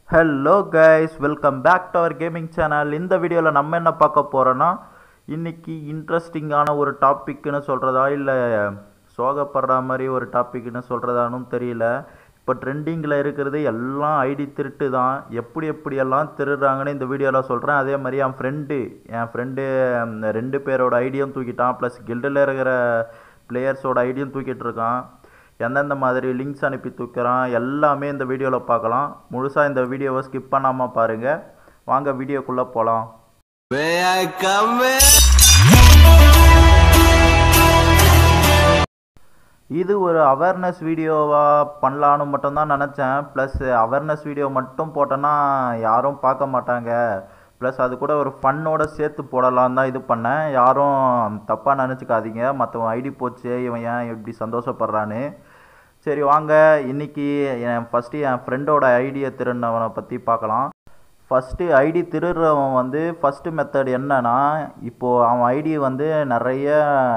Hello guys welcome back to our gaming channel இந்த வீடியோவில் நம்ம என்ன பார்க்க போகிறோன்னா இன்னைக்கு இன்ட்ரெஸ்டிங்கான ஒரு டாபிக்னு சொல்கிறதா இல்லை சோகப்படுற மாதிரி ஒரு டாபிக்னு சொல்கிறதானும் தெரியல இப்போ ட்ரெண்டிங்கில் இருக்கிறது எல்லாம் ஐடி திருட்டு தான் எப்படி எப்படியெல்லாம் திருடுறாங்கன்னு இந்த வீடியோவில் சொல்கிறேன் அதே மாதிரி என் ஃப்ரெண்டு என் ஃப்ரெண்டு ரெண்டு பேரோட ஐடியும் தூக்கிட்டான் ப்ளஸ் கில்டில் இருக்கிற பிளேயர்ஸோட ஐடியும் தூக்கிட்டு இருக்கான் எந்தெந்த மாதிரி லிங்க்ஸ் அனுப்பி தூக்குறான் எல்லாமே இந்த வீடியோவில் பார்க்கலாம் முழுசாக இந்த வீடியோவை ஸ்கிப் பண்ணாமல் பாருங்கள் வாங்க வீடியோக்குள்ளே போகலாம் May I come in? இது ஒரு அவேர்னஸ் வீடியோவாக பண்ணலான்னு மட்டும்தான் நினச்சேன் ப்ளஸ் அவேர்னஸ் வீடியோ மட்டும் போட்டேன்னா யாரும் பார்க்க மாட்டாங்க ப்ளஸ் அது கூட ஒரு ஃபன்னோட சேர்த்து போடலாம் தான் இது பண்ணேன் யாரும் தப்பாக நினச்சிக்காதீங்க மற்றவன் ஐடி போச்சு இவன் ஏன் இப்படி சந்தோஷப்படுறான்னு சரி வாங்க இன்னைக்கு என் ஃபஸ்ட்டு என் ஃப்ரெண்டோட ஐடியை திருடினவனை பற்றி பார்க்கலாம் ஃபஸ்ட்டு ஐடி திருடுறவன் வந்து ஃபஸ்ட்டு மெத்தட் என்னன்னா இப்போது அவன் ஐடி வந்து நிறைய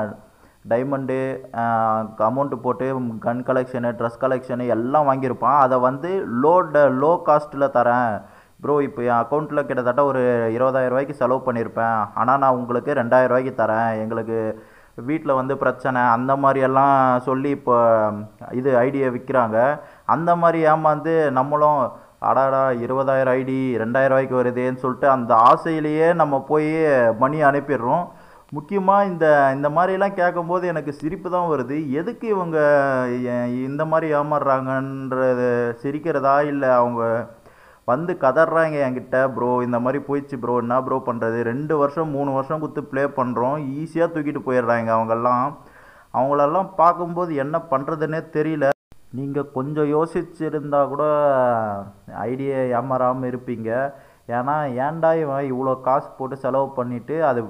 டைமண்டு அமௌண்ட்டு போட்டு கன் கலெக்ஷனு ட்ரெஸ் கலெக்ஷனு எல்லாம் வாங்கியிருப்பான் அதை வந்து லோட லோ காஸ்ட்டில் தரேன் ப்ரோ இப்போ என் அக்கௌண்ட்டில் கிட்டத்தட்ட ஒரு இருபதாயிரம் ரூபாய்க்கு செலவு பண்ணியிருப்பேன் ஆனால் நான் உங்களுக்கு ரெண்டாயிரம் ரூபாய்க்கு தரேன் எங்களுக்கு வீட்டில் வந்து பிரச்சனை அந்த மாதிரியெல்லாம் சொல்லி இப்போ இது ஐடியை விற்கிறாங்க அந்த மாதிரி ஏமாந்து நம்மளும் அடாடா இருபதாயிரம் ஐடி ரெண்டாயிரம் ரூபாய்க்கு வருதேன்னு சொல்லிட்டு அந்த ஆசையிலேயே நம்ம போய் மணி அனுப்பிடுறோம் முக்கியமாக இந்த இந்த மாதிரிலாம் கேட்கும்போது எனக்கு சிரிப்பு தான் வருது எதுக்கு இவங்க எ- இந்த மாதிரி ஏமாறுறாங்கன்றது சிரிக்கிறதா இல்லை அவங்க வந்து கதறாங்க என்கிட்ட ப்ரோ இந்த மாதிரி போயிடுச்சு ப்ரோ என்ன ப்ரோ பண்ணுறது ரெண்டு வருஷம் மூணு வருஷம் கொடுத்து ப்ளே பண்ணுறோம் ஈஸியாக தூக்கிட்டு போயிடுறாங்க அவங்கெல்லாம் அவங்களெல்லாம் பார்க்கும்போது என்ன பண்ணுறதுன்னே தெரியல நீங்கள் கொஞ்சம் யோசிச்சிருந்தா கூட ஐடியா ஏமாறாமல் இருப்பீங்க ஏன்னா ஏன்டா இவன் இவ்வளோ காசு போட்டு செலவு பண்ணிவிட்டு அது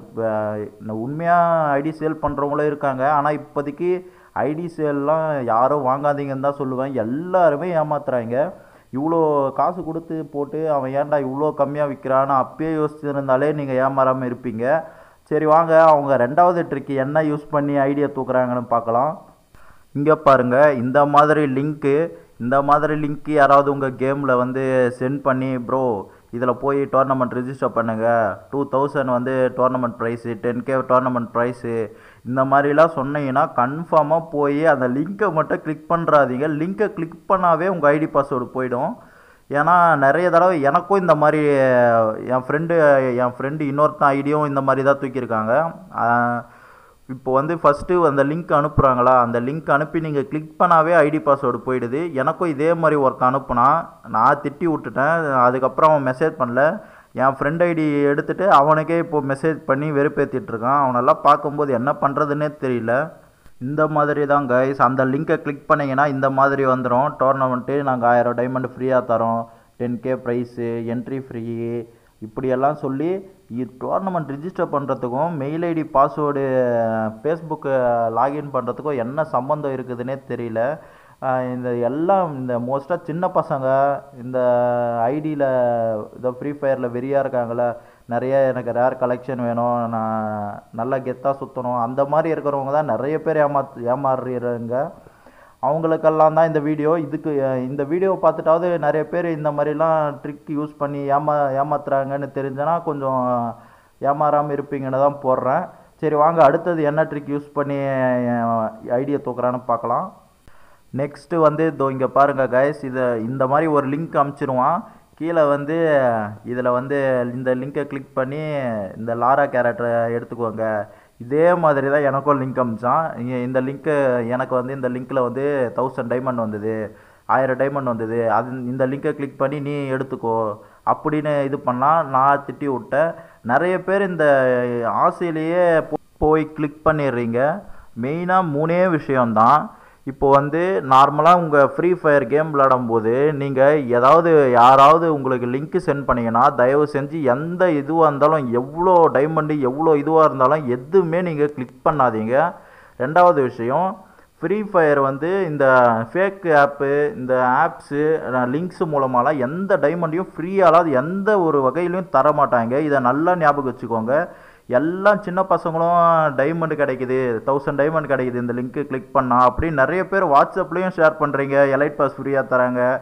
உண்மையாக ஐடி சேல் பண்ணுறவங்களும் இருக்காங்க ஆனால் இப்போதைக்கு ஐடி சேல்லாம் யாரும் வாங்காதீங்கன்னு தான் சொல்லுவேன் எல்லாருமே ஏமாத்துறாங்க இவ்வளோ காசு கொடுத்து போட்டு அவன் ஏன்டா இவ்வளோ கம்மியாக விற்கிறான்னு அப்பயே யோசிச்சிருந்தாலே நீங்கள் ஏமாறாமல் இருப்பீங்க சரி வாங்க அவங்க ரெண்டாவது ட்ரிக்கு என்ன யூஸ் பண்ணி ஐடியா தூக்குறாங்கன்னு பார்க்கலாம் இங்கே பாருங்க இந்த மாதிரி லிங்க்கு இந்த மாதிரி லிங்க்கு யாராவது உங்கள் கேமில் வந்து சென்ட் பண்ணி ப்ரோ இதில் போய் டோர்னமெண்ட் ரிஜிஸ்டர் பண்ணுங்கள் டூ தௌசண்ட் வந்து tournament prize ten K tournament prize இந்த மாதிரிலாம் சொன்னீங்கன்னா கன்ஃபார்மாக போய் அந்த லிங்க்கை மட்டும் கிளிக் பண்ணுறாதீங்க லிங்க்கை கிளிக் பண்ணாவே உங்கள் ஐடி பாஸ்வேர்டு போயிடும் ஏன்னா நிறைய தடவை எனக்கும் இந்த மாதிரி என் ஃப்ரெண்டு என் ஃப்ரெண்டு இன்னொருத்தன் ஐடியும் இந்த மாதிரி தான் தூக்கியிருக்காங்க ஆஹ் இப்போ வந்து ஃபஸ்ட்டு அந்த லிங்க் அனுப்புகிறாங்களா அந்த லிங்க் அனுப்பி நீங்கள் கிளிக் பண்ணாவே ஐடி பாஸ்வேர்டு போயிடுது எனக்கும் இதே மாதிரி ஒருத்தன் அனுப்புனா நான் திட்டி விட்டுட்டேன் அதுக்கப்புறம் அவன் மெசேஜ் பண்ணல என் ஃப்ரெண்ட் ஐடி எடுத்துகிட்டு அவனுக்கே இப்போ மெசேஜ் பண்ணி வெறுப்பேற்றிட்டு இருக்கான் அவனெல்லாம் பார்க்கும்போது என்ன பண்ணுறதுன்னே தெரியல இந்த மாதிரி தான் கைஸ் அந்த லிங்கை கிளிக் பண்ணிங்கன்னா இந்த மாதிரி வந்துடும் டோர்னமெண்ட்டு நாங்கள் ஆயிரம் டைமண்ட் ஃப்ரீயாக தரோம் ten K prize entry free இப்படியெல்லாம் சொல்லி டோர்னமெண்ட் ரிஜிஸ்டர் பண்ணுறதுக்கும் mail ID password Facebook login பண்ணுறதுக்கும் என்ன சம்மந்தம் இருக்குதுன்னே தெரியல ஆஹ் இந்த எல்லாம் இந்த மோஸ்ட்டாக சின்ன பசங்க இந்த ஐடியில் இந்த ஃப்ரீ ஃபயரில் வெறியாக இருக்காங்கள நிறைய எனக்கு ரேர் கலெக்ஷன் வேணும் நான் நல்லா கெத்தாக சுற்றணும் அந்த மாதிரி இருக்கிறவங்க தான் நிறைய பேர் ஏமாத் ஏமாறுறாங்க அவங்களுக்கெல்லாம் தான் இந்த வீடியோ இதுக்கு அஹ், இந்த வீடியோ பார்த்துட்டாவது நிறைய பேர் இந்த மாதிரிலாம் ட்ரிக் யூஸ் பண்ணி ஏமா ஏமாத்துறாங்கன்னு தெரிஞ்சனா கொஞ்சம் ஏமாறாமல் இருப்பீங்கன்னு தான் போடுறேன் சரி வாங்க அடுத்தது என்ன ட்ரிக் யூஸ் பண்ணி ஐடியா தூக்குறான்னு பார்க்கலாம் நெக்ஸ்ட்டு வந்து இதோ இங்கே பாருங்கள் கைஸ் இதை இந்த மாதிரி ஒரு லிங்க் அமுச்சிருவான் கீழே வந்து இதில் வந்து இந்த லிங்கை கிளிக் பண்ணி இந்த லாரா கேரக்டரை எடுத்துக்கோங்க இதே மாதிரி தான் எனக்கும் லிங்க் அமிச்சான் இங்க இந்த லிங்க்கு எனக்கு வந்து இந்த லிங்க்கில் வந்து தௌசண்ட் டைமண்ட் வந்தது ஆயிரம் டைமண்ட் வந்தது அது இந்த லிங்கை கிளிக் பண்ணி நீ எடுத்துக்கோ அப்படின்னு இது பண்ணால் நான் திட்டி விட்டேன் நிறைய பேர் இந்த ஆசையிலேயே போ- போய் கிளிக் பண்ணிடுறீங்க மெயினாக மூணே விஷயம்தான் இப்போ வந்து நார்மலாக உங்கள் ஃப்ரீ ஃபயர் கேம் விளையாடும்போது நீங்கள் ஏதாவது யாராவது உங்களுக்கு லிங்க் சென்ட் பண்ணீங்கன்னா தயவு செஞ்சு எந்த இதுவாக இருந்தாலும் எவ்வளோ டைமண்டு எவ்வளோ இதுவாக இருந்தாலும் எதுவுமே நீங்கள் கிளிக் பண்ணாதீங்க ரெண்டாவது விஷயம் ஃப்ரீ ஃபயர் வந்து இந்த ஃபேக் ஆப்பு இந்த ஆப்ஸு லிங்க்ஸ் மூலமாலாம் எந்த டைமண்டையும் ஃப்ரீயாலாம் எந்த ஒரு வகையிலையும் தர மாட்டாங்க இதை நல்லா ஞாபகம் வச்சுக்கோங்க எல்லாம் சின்ன பசங்களும் டைமண்ட் கிடைக்குது தௌசண்ட் டைமண்ட் கிடைக்குது இந்த லிங்க்கு கிளிக் பண்ணால் அப்படின்னு நிறைய பேர் வாட்ஸ்அப்லேயும் ஷேர் பண்ணுறீங்க எலைட் பாஸ் ஃப்ரீயாக தராங்க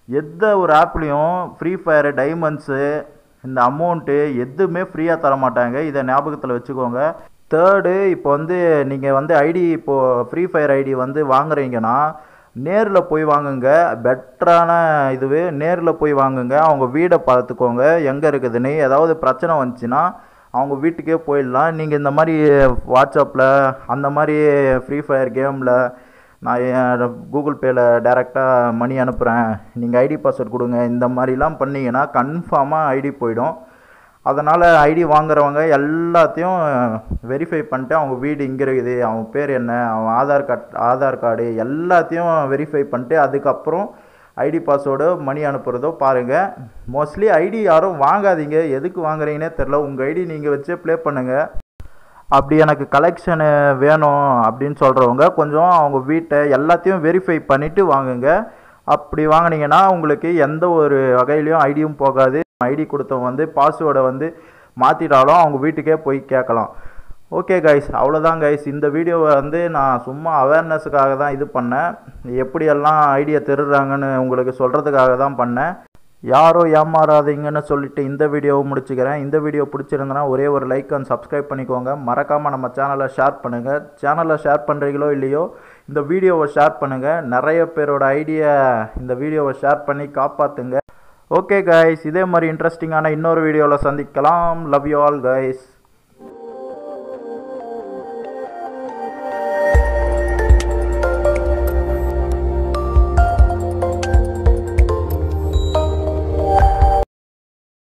எந்த ஒரு ஆப்லேயும் ஃப்ரீ ஃபயரு டைமண்ட்ஸு இந்த அமௌண்ட்டு எதுவுமே ஃப்ரீயாக தர மாட்டாங்க இதை ஞாபகத்தில் வச்சுக்கோங்க தேர்டு இப்போ வந்து நீங்கள் வந்து ஐடி இப்போது ஃப்ரீ ஃபயர் ஐடி வந்து வாங்குறீங்கன்னா நேரில் போய் வாங்குங்க பெட்டரான இதுவே நேரில் போய் வாங்குங்க அவங்க வீடை பார்த்துக்கோங்க எங்கே இருக்குதுன்னு ஏதாவது பிரச்சனை வந்துச்சுன்னா அவங்க வீட்டுக்கே போயிடலாம் நீங்கள் இந்த மாதிரி வாட்ஸ்அப்பில் அந்த மாதிரி ஃப்ரீ ஃபயர் கேமில் நான் என் கூகுள் பேயில் டைரெக்டாக மணி அனுப்புகிறேன் நீங்கள் ஐடி பாஸ்வேர்ட் கொடுங்க இந்த மாதிரிலாம் பண்ணீங்கன்னா கன்ஃபார்மாக ஐடி போயிடும் அதனால் ஐடி வாங்குறவங்க எல்லாத்தையும் வெரிஃபை பண்ணிட்டு அவங்க வீடு இங்கே இருக்குது அவன் பேர் என்ன அவன் ஆதார் கார்ட் ஆதார் கார்டு எல்லாத்தையும் வெரிஃபை பண்ணிட்டு அதுக்கப்புறம் ஐடி பாஸ்வேர்டோ மணி அனுப்புகிறதோ பாருங்கள் மோஸ்ட்லி ஐடி யாரும் வாங்காதீங்க எதுக்கு வாங்குறீங்கன்னே தெரில உங்கள் ஐடி நீங்கள் வச்சே ப்ளே பண்ணுங்கள் அப்படி எனக்கு கலெக்ஷனு வேணும் அப்படின்னு சொல்கிறவங்க கொஞ்சம் அவங்க வீட்டை எல்லாத்தையும் வெரிஃபை பண்ணிவிட்டு வாங்குங்க அப்படி வாங்குனீங்கன்னா உங்களுக்கு எந்த ஒரு வகையிலையும் ஐடியும் போகாது ஐடி கொடுத்தவங்க வந்து பாஸ்வேர்டை வந்து மாற்றிட்டாலும் அவங்க வீட்டுக்கே போய் கேட்கலாம் ஓகே கைஸ் அவ்வளோதான் கைஸ் இந்த வீடியோவை வந்து நான் சும்மா அவேர்னஸுக்காக தான் இது பண்ணேன் எப்படியெல்லாம் ஐடியா திருடுறாங்கன்னு உங்களுக்கு சொல்கிறதுக்காக தான் பண்ணேன் யாரும் ஏமாறாதீங்கன்னு சொல்லிட்டு இந்த வீடியோவை முடிச்சுக்கிறேன் இந்த வீடியோ பிடிச்சிருந்தனா ஒரே ஒரு லைக் அண்ட் சப்ஸ்கிரைப் பண்ணிக்கோங்க மறக்காமல் நம்ம சேனலை ஷேர் பண்ணுங்கள் சேனலை ஷேர் பண்ணுறீங்களோ இல்லையோ இந்த வீடியோவை ஷேர் பண்ணுங்கள் நிறைய பேரோட ஐடியா இந்த வீடியோவை ஷேர் பண்ணி காப்பாற்றுங்க ஓகே கைஸ் இதே மாதிரி இன்ட்ரெஸ்டிங்கான இன்னொரு வீடியோவில் சந்திக்கலாம் லவ் யூ ஆல் கைஸ்